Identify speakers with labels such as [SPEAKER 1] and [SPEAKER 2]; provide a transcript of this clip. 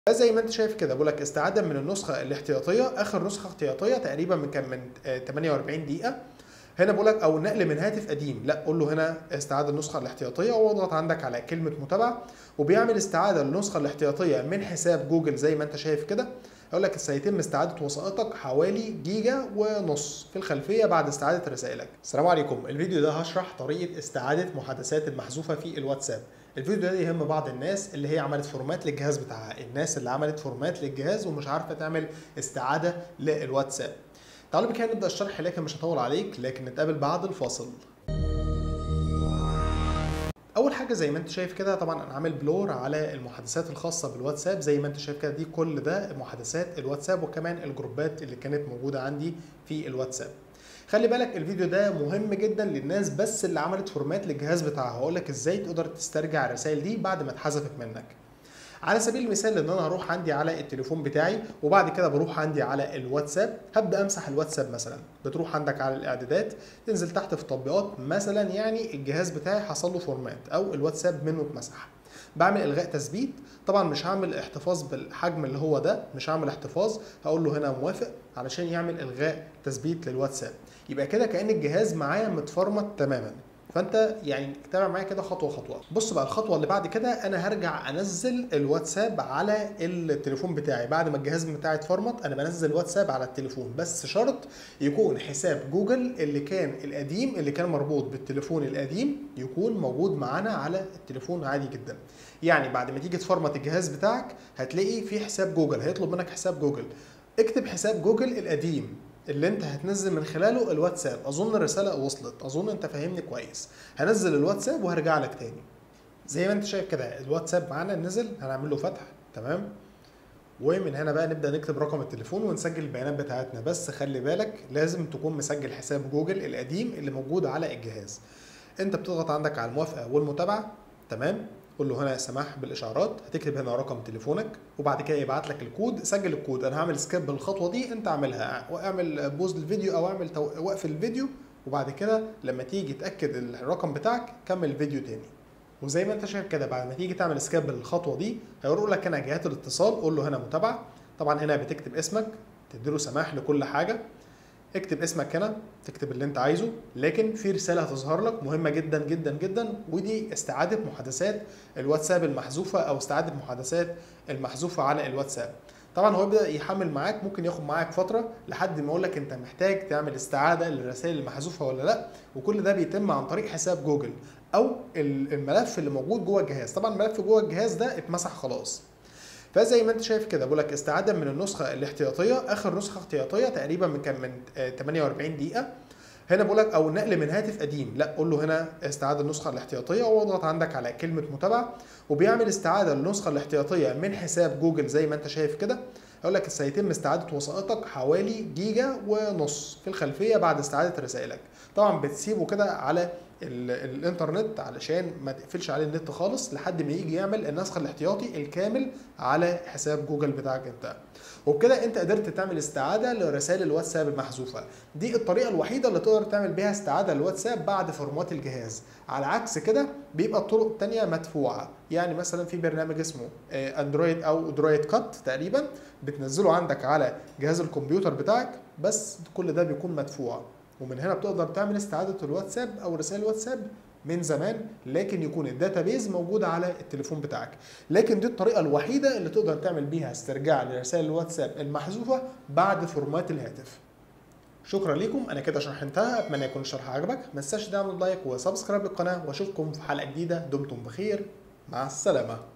[SPEAKER 1] فزي ما انت شايف كده بقول لك استعاده من النسخه الاحتياطيه اخر نسخه احتياطيه تقريبا من كان من آه، 48 دقيقه هنا بقول لك او نقل من هاتف قديم لا قول له هنا استعاده النسخه الاحتياطيه واضغط عندك على كلمه متابعه وبيعمل استعاده للنسخه الاحتياطيه من حساب جوجل زي ما انت شايف كده يقول لك سيتم استعاده وثائقك حوالي جيجا ونص في الخلفيه بعد استعاده رسائلك السلام عليكم الفيديو ده هشرح طريقه استعاده محادثات المحذوفه في الواتساب الفيديو ده يهم بعض الناس اللي هي عملت فورمات للجهاز بتاعها الناس اللي عملت فورمات للجهاز ومش عارفه تعمل استعاده للواتساب تعالوا بكده نبدا الشرح لكن مش هطول عليك لكن نتقابل بعد الفاصل اول حاجه زي ما انت شايف كده طبعا انا عامل بلور على المحادثات الخاصه بالواتساب زي ما انت شايف كده دي كل ده محادثات الواتساب وكمان الجروبات اللي كانت موجوده عندي في الواتساب خلي بالك الفيديو ده مهم جدا للناس بس اللي عملت فورمات للجهاز بتاعها هقول لك ازاي تقدر تسترجع الرسائل دي بعد ما اتحذفت منك على سبيل المثال ان انا هروح عندي على التليفون بتاعي وبعد كده بروح عندي على الواتساب هبدا امسح الواتساب مثلا بتروح عندك على الاعدادات تنزل تحت في التطبيقات مثلا يعني الجهاز بتاعي حصل له فورمات او الواتساب منه اتمسح بعمل الغاء تثبيت طبعا مش هعمل احتفاظ بالحجم اللي هو ده مش هعمل احتفاظ هقول له هنا موافق علشان يعمل الغاء تثبيت للواتساب يبقى كده كان الجهاز معايا متفرمت تماما فانت يعني تابع معايا كده خطوه خطوه بص بقى الخطوه اللي بعد كده انا هرجع انزل الواتساب على التليفون بتاعي بعد ما الجهاز بتاعي اتفرمط انا بنزل الواتساب على التليفون بس شرط يكون حساب جوجل اللي كان القديم اللي كان مربوط بالتليفون القديم يكون موجود معانا على التليفون عادي جدا يعني بعد ما تيجي تفرمط الجهاز بتاعك هتلاقي في حساب جوجل هيطلب منك حساب جوجل اكتب حساب جوجل القديم اللي انت هتنزل من خلاله الواتساب اظن الرساله وصلت اظن انت فاهمني كويس هنزل الواتساب وهرجع لك تاني زي ما انت شايف كده الواتساب معانا نزل هنعمل له فتح تمام ومن هنا بقى نبدا نكتب رقم التليفون ونسجل البيانات بتاعتنا بس خلي بالك لازم تكون مسجل حساب جوجل القديم اللي موجود على الجهاز انت بتضغط عندك على الموافقه والمتابعه تمام قول له هنا سماح بالاشعارات هتكتب هنا رقم تليفونك وبعد كده يبعت لك الكود سجل الكود انا هعمل سكيب الخطوه دي انت اعملها واعمل بوز للفيديو او اعمل تو... وقف الفيديو وبعد كده لما تيجي تاكد الرقم بتاعك كمل الفيديو تاني وزي ما انت شايف كده بعد ما تيجي تعمل سكيب الخطوه دي هيقول لك هنا جهات الاتصال قول له هنا متابعه طبعا هنا بتكتب اسمك تديله سماح لكل حاجه اكتب اسمك هنا تكتب اللي انت عايزه لكن في رساله هتظهر لك مهمه جدا جدا جدا ودي استعاده محادثات الواتساب المحذوفه او استعاده محادثات المحذوفه على الواتساب طبعا هو يبدا يحمل معاك ممكن ياخد معاك فتره لحد ما يقول لك انت محتاج تعمل استعاده للرسائل المحذوفه ولا لا وكل ده بيتم عن طريق حساب جوجل او الملف اللي موجود جوه الجهاز طبعا الملف جوه الجهاز ده اتمسح خلاص فزي ما انت شايف كده بقول لك استعاده من النسخه الاحتياطيه اخر نسخه احتياطيه تقريبا من كان من 48 دقيقه هنا بقول لك او نقل من هاتف قديم لا قول له هنا استعاده النسخه الاحتياطيه واضغط عندك على كلمه متابعه وبيعمل استعاده للنسخه الاحتياطيه من حساب جوجل زي ما انت شايف كده يقول لك سيتم استعاده وثائقك حوالي جيجا ونص في الخلفيه بعد استعاده رسائلك طبعا بتسيبه كده على الانترنت علشان ما تقفلش عليه النت خالص لحد ما يجي يعمل النسخ الاحتياطي الكامل على حساب جوجل بتاعك انت وبكده انت قدرت تعمل استعاده لرسائل الواتساب المحذوفه دي الطريقه الوحيده اللي تقدر تعمل بيها استعاده للواتساب بعد فورمات الجهاز على عكس كده بيبقى الطرق التانية مدفوعه يعني مثلا في برنامج اسمه اندرويد او درويد كات تقريبا بتنزله عندك على جهاز الكمبيوتر بتاعك بس كل ده بيكون مدفوع ومن هنا بتقدر تعمل استعاده الواتساب او رسائل الواتساب من زمان لكن يكون الداتابيز موجوده على التليفون بتاعك لكن دي الطريقه الوحيده اللي تقدر تعمل بيها استرجاع لرسائل الواتساب المحذوفه بعد فورمات الهاتف شكرا لكم انا كده شرح انتهى اتمنى يكون الشرح عجبك ما تنساش تعمل لايك وسبسكرايب للقناه واشوفكم في حلقه جديده دمتم بخير مع السلامه